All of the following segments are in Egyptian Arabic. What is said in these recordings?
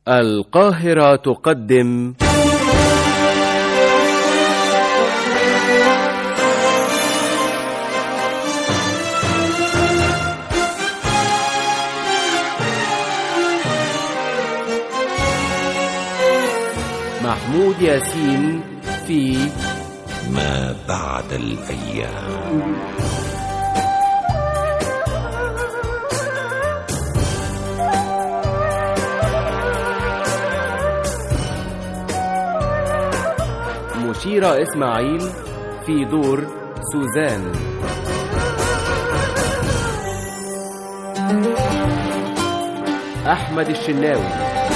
القاهرة تقدم محمود ياسين في ما بعد الأيام مشيرة إسماعيل في دور سوزان أحمد الشناوي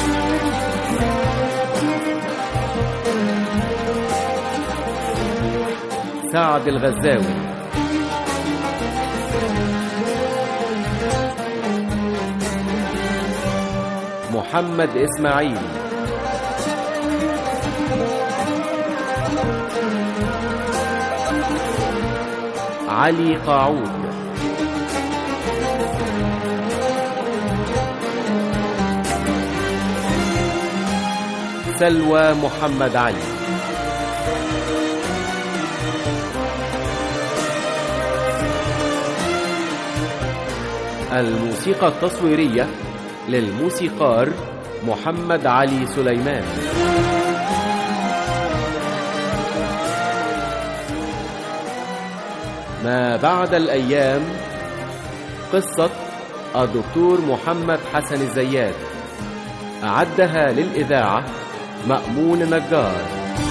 سعد الغزاوي محمد إسماعيل علي قاعود سلوى محمد علي الموسيقى التصويرية للموسيقار محمد علي سليمان ما بعد الأيام قصة الدكتور محمد حسن الزيات أعدها للإذاعة مأمون نجار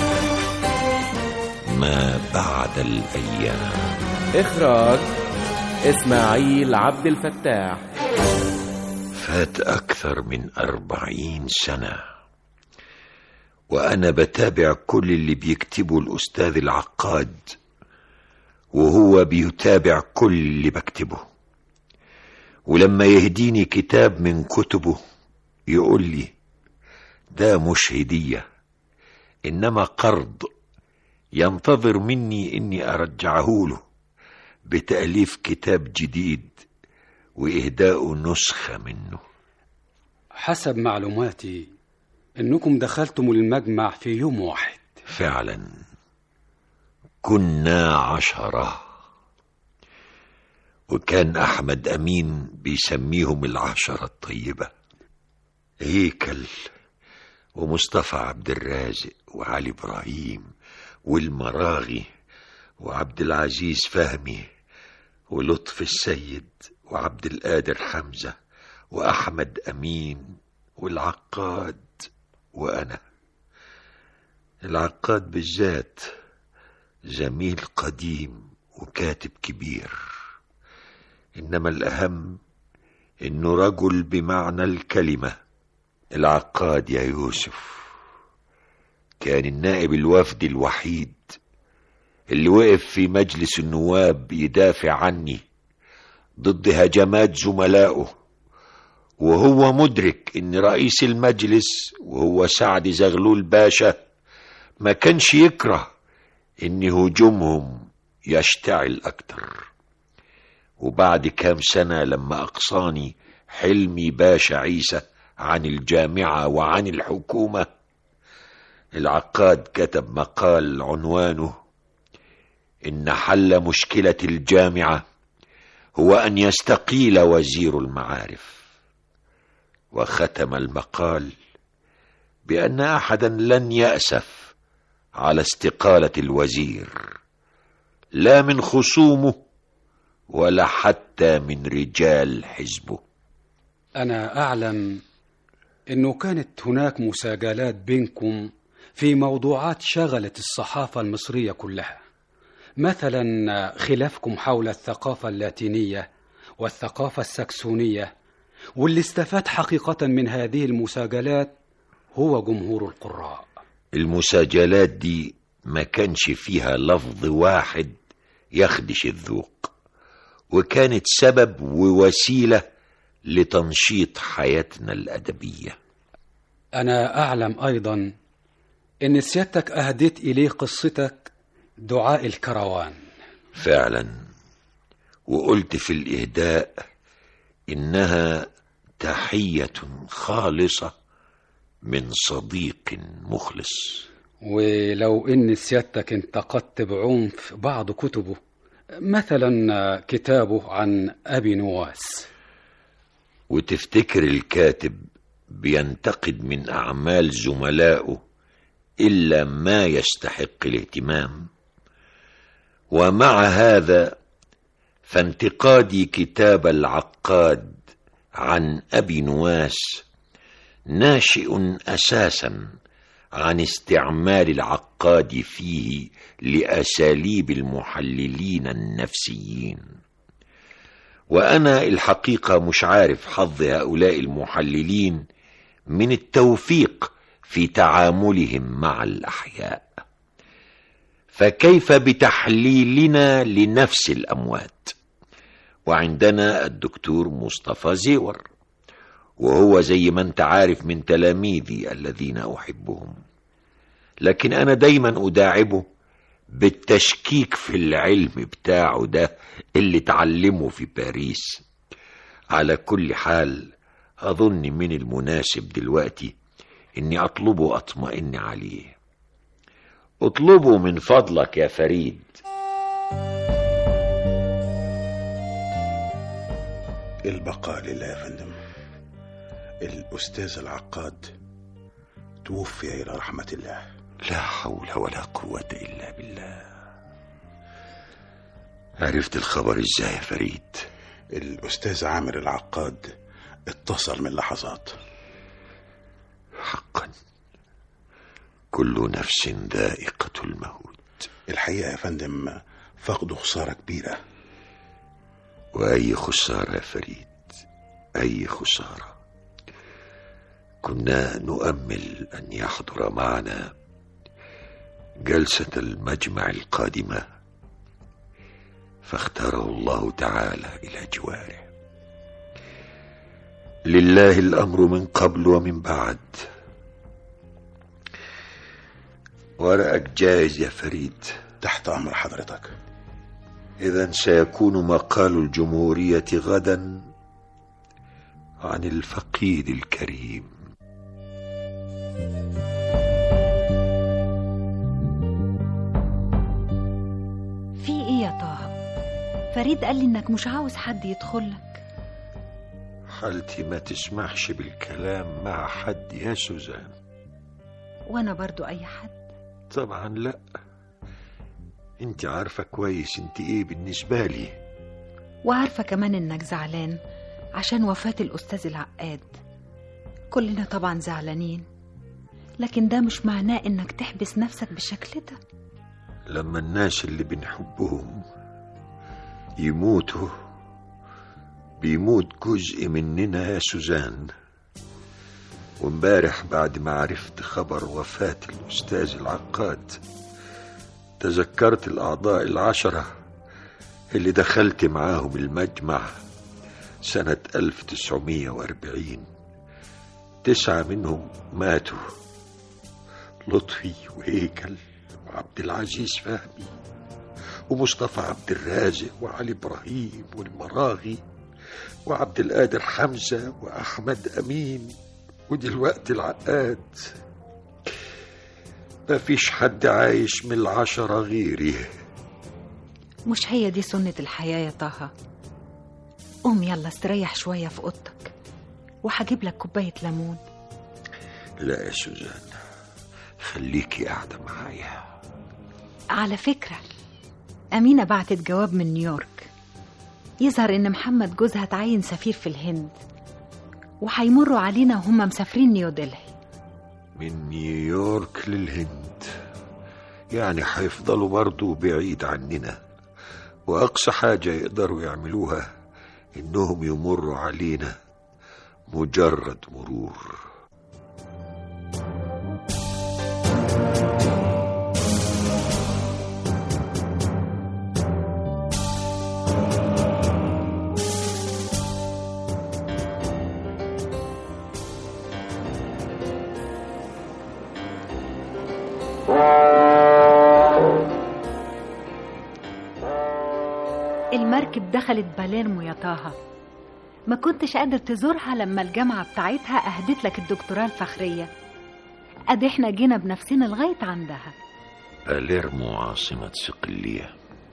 ما بعد الأيام إخراج إسماعيل عبد الفتاح فات أكثر من أربعين سنة وأنا بتابع كل اللي بيكتبه الأستاذ العقاد وهو بيتابع كل اللي بكتبه ولما يهديني كتاب من كتبه يقول لي ده مش هدية إنما قرض ينتظر مني إني أرجعه له بتأليف كتاب جديد وإهداء نسخة منه حسب معلوماتي انكم دخلتم المجمع في يوم واحد فعلا كنا عشرة وكان أحمد أمين بيسميهم العشرة الطيبة هيكل ومصطفى عبد الرازق وعلي إبراهيم والمراغي وعبد العزيز فهمي ولطف السيد وعبد القادر حمزة وأحمد أمين والعقاد وأنا العقاد بالذات زميل قديم وكاتب كبير إنما الأهم إنه رجل بمعنى الكلمة العقاد يا يوسف كان النائب الوفد الوحيد اللي وقف في مجلس النواب يدافع عني ضد هجمات زملائه وهو مدرك ان رئيس المجلس وهو سعد زغلول باشا ما كانش يكره ان هجومهم يشتعل اكتر وبعد كام سنة لما اقصاني حلمي باشا عيسى عن الجامعة وعن الحكومة العقاد كتب مقال عنوانه إن حل مشكلة الجامعة هو أن يستقيل وزير المعارف وختم المقال بأن أحدا لن يأسف على استقالة الوزير لا من خصومه ولا حتى من رجال حزبه انا اعلم انه كانت هناك مساجلات بينكم في موضوعات شغلت الصحافة المصرية كلها مثلا خلافكم حول الثقافة اللاتينية والثقافة السكسونية واللي استفاد حقيقة من هذه المساجلات هو جمهور القراء المساجلات دي ما كانش فيها لفظ واحد يخدش الذوق وكانت سبب ووسيلة لتنشيط حياتنا الأدبية أنا أعلم أيضا إن سيادتك أهديت إليه قصتك دعاء الكروان فعلا وقلت في الإهداء إنها تحية خالصة من صديق مخلص ولو إن سيادتك انتقدت بعنف بعض كتبه مثلا كتابه عن أبي نواس وتفتكر الكاتب بينتقد من أعمال زملائه إلا ما يستحق الاهتمام ومع هذا فانتقادي كتاب العقاد عن أبي نواس ناشئ أساسا عن استعمال العقاد فيه لأساليب المحللين النفسيين وأنا الحقيقة مش عارف حظ هؤلاء المحللين من التوفيق في تعاملهم مع الأحياء فكيف بتحليلنا لنفس الأموات وعندنا الدكتور مصطفى زيور وهو زي ما انت عارف من تلاميذي الذين أحبهم لكن أنا دايما أداعبه بالتشكيك في العلم بتاعه ده اللي اتعلمه في باريس على كل حال أظن من المناسب دلوقتي إني أطلبه أطمئن عليه اطلبه من فضلك يا فريد البقاء لله يا فندم الأستاذ العقاد توفي إلى رحمة الله لا حول ولا قوة إلا بالله عرفت الخبر ازاي يا فريد الأستاذ عامر العقاد اتصل من لحظات حقا كل نفس ذائقة الموت الحقيقة يا فندم فقده خسارة كبيرة وأي خسارة يا فريد أي خسارة كنا نؤمل أن يحضر معنا جلسة المجمع القادمة فاختاره الله تعالى إلى جواره لله الأمر من قبل ومن بعد ورقك جاهز يا فريد تحت أمر حضرتك إذا سيكون مقال الجمهورية غدا عن الفقيد الكريم في ايه يا طه فريد قال لي انك مش عاوز حد يدخلك حالتي ما تسمحش بالكلام مع حد يا سوزان وانا برضو اي حد طبعا لا انت عارفة كويس انت ايه بالنسبة لي وعارفة كمان انك زعلان عشان وفاة الأستاذ العقاد كلنا طبعا زعلانين لكن ده مش معناه انك تحبس نفسك بالشكل ده لما الناس اللي بنحبهم يموتوا بيموت جزء مننا يا سوزان وامبارح بعد ما عرفت خبر وفاة الأستاذ العقاد تذكرت الأعضاء العشرة اللي دخلت معاهم المجمع سنة 1940 تسعة منهم ماتوا لطفي وهيكل وعبد العزيز فهمي ومصطفى عبد الرازق وعلي إبراهيم والمراغي وعبد القادر حمزة وأحمد أمين ودلوقتي العقاد ما فيش حد عايش من العشرة غيري مش هي دي سنة الحياة يا طه قوم يلا استريح شوية في أوضتك وهجيب لك كوباية ليمون لا يا سوزان خليكي قاعدة معايا على فكرة أمينة بعتت جواب من نيويورك يظهر إن محمد جوزها تعين سفير في الهند وهيمروا علينا وهم مسافرين نيودلهي من نيويورك للهند يعني هيفضلوا برضو بعيد عننا وأقصى حاجة يقدروا يعملوها إنهم يمروا علينا مجرد مرور المركب دخلت باليرمو يا طه ما كنتش قادر تزورها لما الجامعة بتاعتها أهدت لك الدكتوراه الفخرية ادي احنا جينا بنفسنا لغاية عندها باليرمو عاصمة صقلية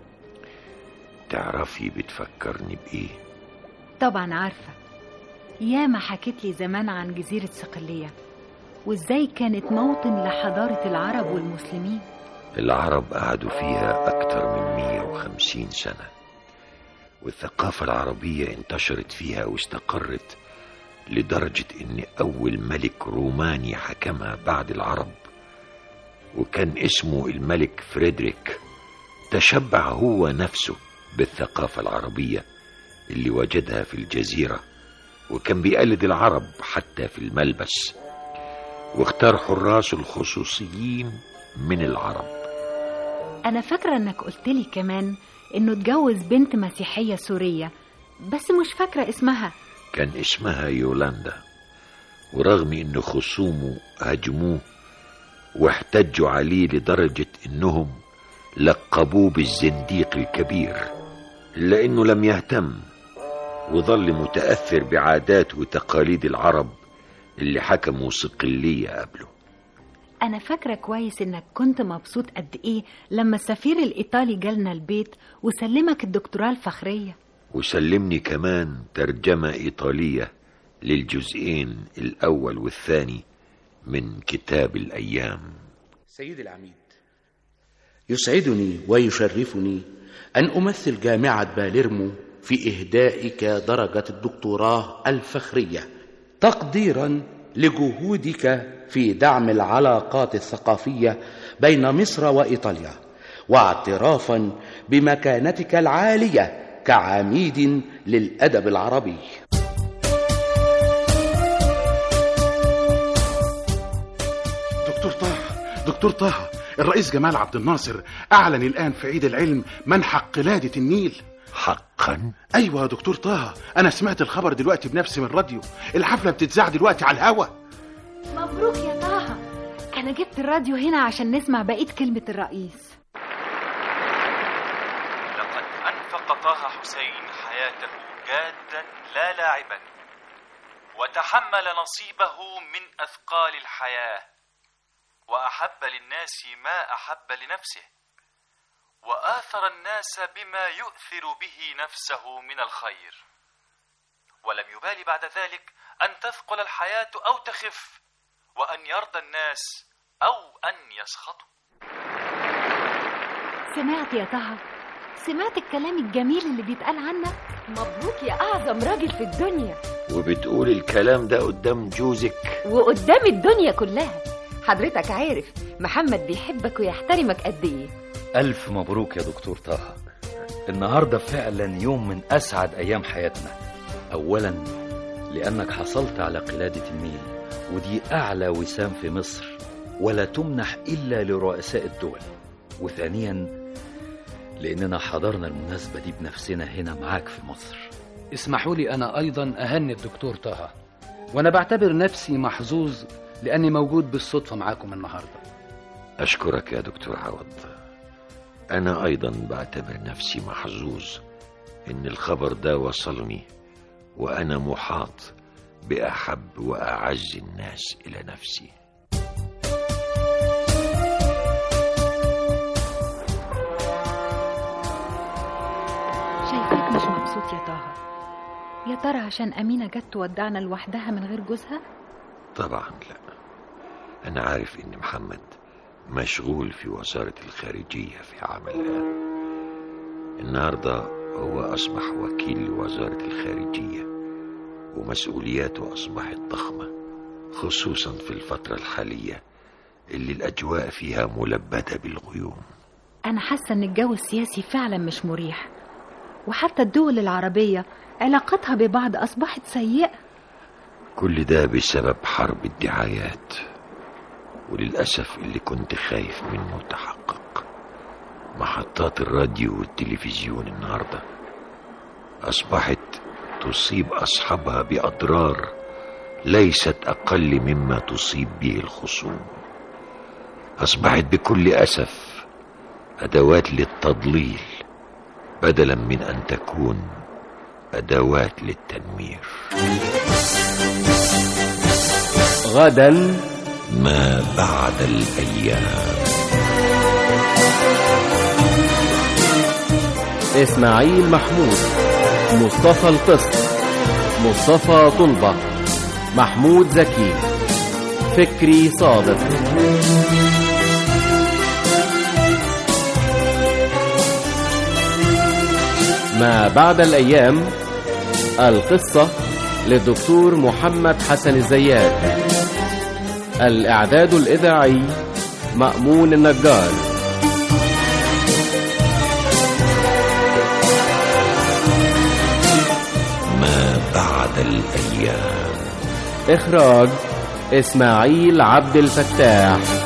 تعرفي بتفكرني بإيه؟ طبعا عارفة ياما حكيت لي زمان عن جزيرة صقلية وازاي كانت موطن لحضارة العرب والمسلمين العرب قعدوا فيها أكتر من 150 سنة والثقافة العربية انتشرت فيها واستقرت لدرجة إن أول ملك روماني حكمها بعد العرب وكان اسمه الملك فريدريك تشبع هو نفسه بالثقافة العربية اللي وجدها في الجزيرة وكان بيقلد العرب حتى في الملبس واختار حراس الخصوصيين من العرب انا فاكرة انك قلت لي كمان انه اتجوز بنت مسيحية سورية بس مش فاكرة اسمها كان اسمها يولاندا ورغم ان خصومه هاجموه واحتجوا عليه لدرجة انهم لقبوه بالزنديق الكبير الا انه لم يهتم وظل متأثر بعادات وتقاليد العرب اللي حكموا صقلية قبله انا فاكرة كويس انك كنت مبسوط قد ايه لما السفير الايطالي جالنا البيت وسلمك الدكتوراه الفخرية وسلمني كمان ترجمة إيطالية للجزئين الأول والثاني من كتاب الأيام سيدي العميد يسعدني ويشرفني أن أمثل جامعة باليرمو في إهدائك درجة الدكتوراه الفخرية تقديرا لجهودك في دعم العلاقات الثقافية بين مصر وإيطاليا واعترافا بمكانتك العالية كعميد للأدب العربي دكتور طه دكتور طه الرئيس جمال عبد الناصر أعلن الآن في عيد العلم منح قلادة النيل حقا أيوة يا دكتور طه أنا سمعت الخبر دلوقتي بنفسي من الراديو الحفلة بتتذاع دلوقتي على الهوا مبروك يا طه انا جبت الراديو هنا عشان نسمع بقية كلمة الرئيس لقد أنفق طه حسين حياته جادا لا لاعبا وتحمل نصيبه من أثقال الحياة وأحب للناس ما أحب لنفسه وآثر الناس بما يؤثر به نفسه من الخير ولم يبال بعد ذلك أن تثقل الحياة أو تخف وأن يرضى الناس أو أن يسخطوا سمعت يا طه سمعت الكلام الجميل اللي بيتقال عنك مبروك يا أعظم راجل في الدنيا وبتقول الكلام ده قدام جوزك وقدام الدنيا كلها حضرتك عارف محمد بيحبك ويحترمك قد إيه ألف مبروك يا دكتور طه النهاردة فعلا يوم من أسعد أيام حياتنا أولا لأنك حصلت على قلادة النيل ودي أعلى وسام في مصر ولا تمنح إلا لرؤساء الدول وثانيا لأننا حضرنا المناسبة دي بنفسنا هنا معاك في مصر اسمحوا لي أنا أيضا أهني الدكتور طه وأنا بعتبر نفسي محظوظ لأني موجود بالصدفة معاكم النهاردة أشكرك يا دكتور عوض أنا أيضا بعتبر نفسي محظوظ إن الخبر ده وصلني وأنا محاط بأحب وأعز الناس إلى نفسي شايفاك مش مبسوط يا طه يا ترى عشان أمينة جت تودعنا لوحدها من غير جوزها طبعا لا أنا عارف إن محمد مشغول في وزارة الخارجية في عملها النهاردة هو أصبح وكيل لوزارة الخارجية ومسؤولياته أصبحت ضخمة خصوصا في الفترة الحالية اللي الأجواء فيها ملبدة بالغيوم أنا حاسة إن الجو السياسي فعلا مش مريح وحتى الدول العربية علاقتها ببعض أصبحت سيئة كل ده بسبب حرب الدعايات وللأسف اللي كنت خايف منه تحقق محطات الراديو والتلفزيون النهاردة أصبحت تصيب أصحابها بأضرار ليست أقل مما تصيب به الخصوم أصبحت بكل أسف أدوات للتضليل بدلا من أن تكون أدوات للتنوير غدا ما بعد الأيام إسماعيل محمود مصطفى القسط مصطفى طلبة محمود زكي فكري صادق ما بعد الأيام القصة للدكتور محمد حسن الزيات الإعداد الإذاعي مأمون النجار ما بعد الأيام إخراج إسماعيل عبد الفتاح